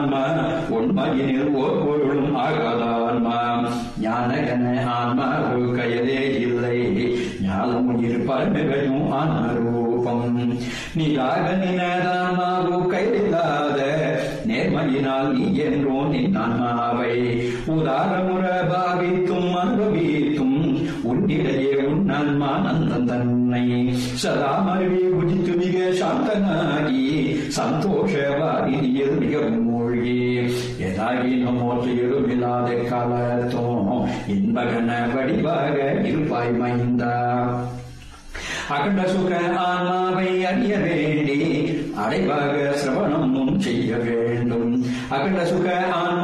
உண்மையினில் ஓர் பொருளும் ஆகாதான்மா ஞானகன ஆன்மா ஒரு கையதே இல்லை ஞானம் இருப்பமையும் ஆன்மரூபம் நீராக நினதான்மாவு கையில்லாத நேர்மையினால் நீ என்றோ நின் ஆன்மாவை உதாரமுற பாவித்தும் அனுபவித்தும் உன்னிடையே உன் ஆன்மா நந்தன் தன்னை சதா மருவி உதித்து மிக சாந்தனாகி சந்தோஷவாதியில் மிகவும் மூழ்கி எதாகினும் மோசையிலும் இல்லாத காலத்தும் இன்பகன வடிவாக இருப்பாய் மைந்தா அகண்ட சுக ஆன்மாவை அறிய வேண்டி அடைவாக சிரவணம் செய்ய வேண்டும் அகண்ட சுக ஆன்மா